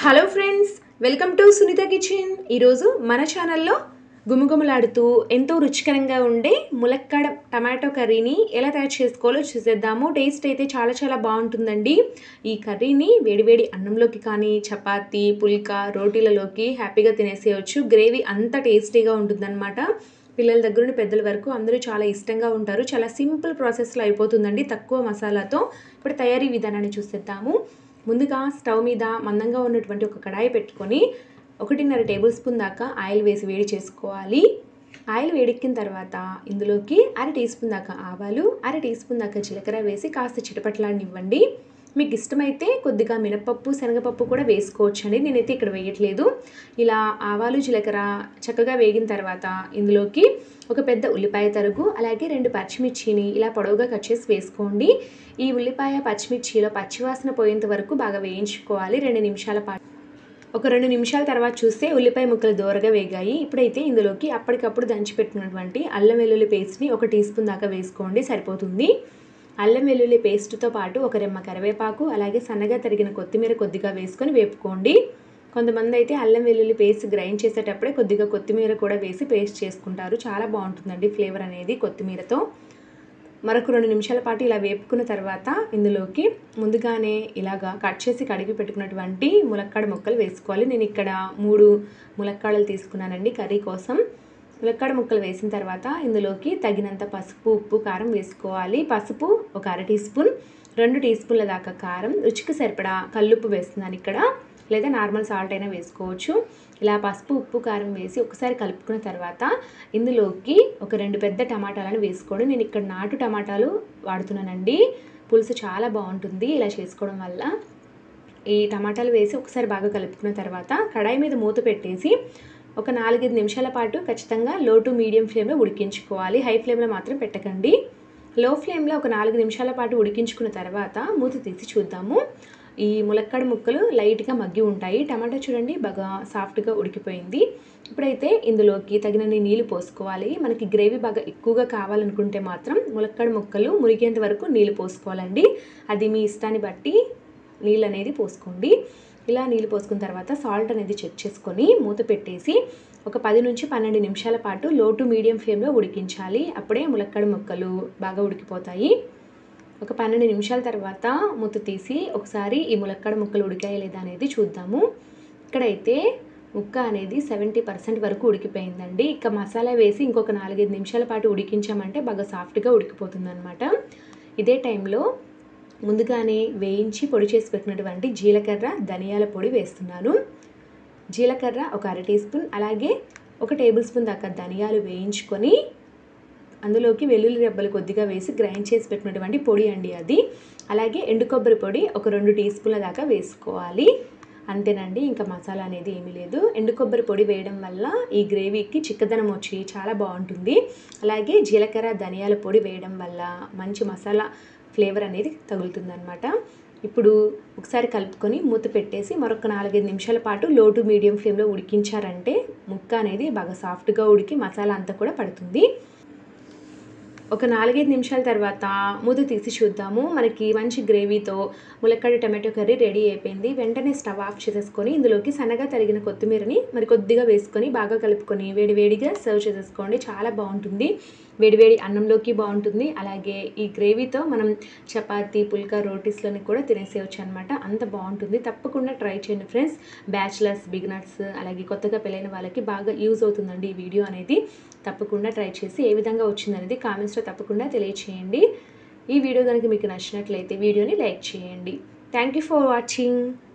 hello friends welcome to Sunitha kitchen ఈరోజు మన ఛానల్లో గుమగుమలాడుతూ ఎంతో రుచికరంగా ఉండే ములక్కాడ టమాటో కర్రీని ఎలా తయారు చేసుకోవాలో చూసేద్దాము టేస్ట్ అయితే చాలా చాలా బాగుంటుందండి ఈ కర్రీని వేడివేడి అన్నంలోకి కానీ చపాతీ పుల్కా రోటీలలోకి హ్యాపీగా తినేసేయచ్చు గ్రేవీ అంత టేస్టీగా ఉంటుందన్నమాట పిల్లల దగ్గర నుండి పెద్దల వరకు అందరూ చాలా ఇష్టంగా ఉంటారు చాలా సింపుల్ ప్రాసెస్లో అయిపోతుందండి తక్కువ మసాలాతో ఇప్పుడు తయారీ విధానాన్ని చూసేద్దాము ముందుగా స్టవ్ మీద మందంగా ఉన్నటువంటి ఒక కడాయి పెట్టుకొని ఒకటిన్నర టేబుల్ స్పూన్ దాకా ఆయిల్ వేసి వేడి చేసుకోవాలి ఆయిల్ వేడెక్కిన తర్వాత ఇందులోకి అర టీ స్పూన్ దాకా ఆవాలు అర టీ స్పూన్ దాకా జీలకర్ర వేసి కాస్త చిటపట్లాడినివ్వండి మీకు ఇష్టమైతే కొద్దిగా మినపప్పు శనగపప్పు కూడా వేసుకోవచ్చు అండి నేనైతే ఇక్కడ వేయట్లేదు ఇలా ఆవాలు జీలకర్ర చక్కగా వేగిన తర్వాత ఇందులోకి ఒక పెద్ద ఉల్లిపాయ తరుగు అలాగే రెండు పచ్చిమిర్చిని ఇలా పొడవుగా కట్ చేసి వేసుకోండి ఈ ఉల్లిపాయ పచ్చిమిర్చిలో పచ్చివాసన పోయేంత వరకు బాగా వేయించుకోవాలి రెండు నిమిషాల పాటు ఒక రెండు నిమిషాల తర్వాత చూస్తే ఉల్లిపాయ ముక్కలు దోరగా వేగాయి ఇప్పుడైతే ఇందులోకి అప్పటికప్పుడు దంచిపెట్టినటువంటి అల్లం వెల్లుల్లి పేస్ట్ని ఒక టీ స్పూన్ దాకా వేసుకోండి సరిపోతుంది అల్లం వెల్లుల్లి పేస్ట్తో పాటు ఒక రెమ్మ కరివేపాకు అలాగే సన్నగా తరిగిన కొత్తిమీర కొద్దిగా వేసుకొని వేపుకోండి కొంతమంది అయితే అల్లం వెల్లుల్లి పేస్ట్ గ్రైండ్ చేసేటప్పుడే కొద్దిగా కొత్తిమీర కూడా వేసి పేస్ట్ చేసుకుంటారు చాలా బాగుంటుందండి ఫ్లేవర్ అనేది కొత్తిమీరతో మరొక రెండు నిమిషాల పాటు ఇలా వేపుకున్న తర్వాత ఇందులోకి ముందుగానే ఇలాగా కట్ చేసి కడిగి పెట్టుకున్నటువంటి ములక్కాడ ముక్కలు వేసుకోవాలి నేను ఇక్కడ మూడు ములక్కాడలు తీసుకున్నానండి కర్రీ కోసం ములక్కాడ ముక్కలు వేసిన తర్వాత ఇందులోకి తగినంత పసుపు ఉప్పు కారం వేసుకోవాలి పసుపు ఒక అర టీ స్పూన్ రెండు టీ స్పూన్ల దాకా కారం రుచికి సరిపడా కల్లుప్పు వేస్తున్నాను ఇక్కడ లేదా నార్మల్ సాల్ట్ అయినా వేసుకోవచ్చు ఇలా పసుపు ఉప్పు కారం వేసి ఒకసారి కలుపుకున్న తర్వాత ఇందులోకి ఒక రెండు పెద్ద టమాటాలను వేసుకోండి నేను ఇక్కడ నాటు టమాటాలు వాడుతున్నానండి పులుసు చాలా బాగుంటుంది ఇలా చేసుకోవడం వల్ల ఈ టమాటాలు వేసి ఒకసారి బాగా కలుపుకున్న తర్వాత కడాయి మీద మూత పెట్టేసి ఒక నాలుగైదు నిమిషాల పాటు ఖచ్చితంగా లో టు మీడియం ఫ్లేమ్లో ఉడికించుకోవాలి హై ఫ్లేమ్లో మాత్రం పెట్టకండి లో ఫ్లేమ్లో ఒక నాలుగు నిమిషాల పాటు ఉడికించుకున్న తర్వాత మూత తీసి చూద్దాము ఈ ములక్కాడ ముక్కలు లైట్గా మగ్గి ఉంటాయి టమాటా చూడండి బాగా సాఫ్ట్గా ఉడికిపోయింది ఇప్పుడైతే ఇందులోకి తగినన్ని నీళ్లు పోసుకోవాలి మనకి గ్రేవీ బాగా ఎక్కువగా కావాలనుకుంటే మాత్రం ములక్కాడ ముక్కలు మురిగేంత వరకు నీళ్లు పోసుకోవాలండి అది మీ ఇష్టాన్ని బట్టి నీళ్ళు అనేది పోసుకోండి ఇలా నీళ్ళు పోసుకున్న తర్వాత సాల్ట్ అనేది చెక్ చేసుకొని మూత పెట్టేసి ఒక పది నుంచి పన్నెండు నిమిషాల పాటు లో టు మీడియం ఫ్లేమ్లో ఉడికించాలి అప్పుడే ములక్కాడ ముక్కలు బాగా ఉడికిపోతాయి ఒక పన్నెండు నిమిషాల తర్వాత మూత తీసి ఒకసారి ఈ ములక్కాడ ముక్కలు ఉడికాయి లేదా అనేది చూద్దాము ఇక్కడైతే ముక్క అనేది సెవెంటీ పర్సెంట్ వరకు ఉడికిపోయిందండి ఇక మసాలా వేసి ఇంకొక నాలుగైదు నిమిషాల పాటు ఉడికించామంటే బాగా సాఫ్ట్గా ఉడికిపోతుంది అనమాట ఇదే టైంలో ముందుగానే వేయించి పొడి చేసి పెట్టినటువంటి జీలకర్ర ధనియాల పొడి వేస్తున్నాను జీలకర్ర ఒక అర టీ స్పూన్ అలాగే ఒక టేబుల్ స్పూన్ దాకా ధనియాలు వేయించుకొని అందులోకి వెల్లుల్లి రెబ్బలు కొద్దిగా వేసి గ్రైండ్ చేసి పెట్టినటువంటి పొడి అండి అది అలాగే ఎండు కొబ్బరి పొడి ఒక రెండు టీ స్పూన్ల దాకా వేసుకోవాలి అంతేనండి ఇంకా మసాలా అనేది ఏమీ లేదు ఎండు కొబ్బరి పొడి వేయడం వల్ల ఈ గ్రేవీకి చిక్కదనం వచ్చి చాలా బాగుంటుంది అలాగే జీలకర్ర ధనియాల పొడి వేయడం వల్ల మంచి మసాలా ఫ్లేవర్ అనేది తగులుతుందనమాట ఇప్పుడు ఒకసారి కలుపుకొని మూత పెట్టేసి మరొక నాలుగైదు నిమిషాల పాటు లో టు మీడియం ఫ్లేమ్లో ఉడికించారంటే ముక్క అనేది బాగా సాఫ్ట్గా ఉడికి మసాలా అంతా కూడా పడుతుంది ఒక నాలుగైదు నిమిషాల తర్వాత మూత తీసి చూద్దాము మనకి మంచి గ్రేవీతో ములక్కాడ టమాటో కర్రీ రెడీ అయిపోయింది వెంటనే స్టవ్ ఆఫ్ చేసేసుకొని ఇందులోకి సన్నగా తరిగిన కొత్తిమీరని మరి కొద్దిగా వేసుకొని బాగా కలుపుకొని వేడివేడిగా సర్వ్ చేసేసుకోండి చాలా బాగుంటుంది వేడివేడి అన్నంలోకి బాగుంటుంది అలాగే ఈ గ్రేవీతో మనం చపాతీ పుల్కా రోటీస్లోని కూడా తినేసేయచ్చు అనమాట అంత బాగుంటుంది తప్పకుండా ట్రై చేయండి ఫ్రెండ్స్ బ్యాచిలర్స్ బిగినర్స్ అలాగే కొత్తగా పెళ్ళైన వాళ్ళకి బాగా యూజ్ అవుతుందండి ఈ వీడియో అనేది తప్పకుండా ట్రై చేసి ఏ విధంగా వచ్చిందనేది కామెంట్స్లో తప్పకుండా తెలియచేయండి ఈ వీడియో కనుక మీకు నచ్చినట్లయితే వీడియోని లైక్ చేయండి థ్యాంక్ యూ ఫర్ వాచింగ్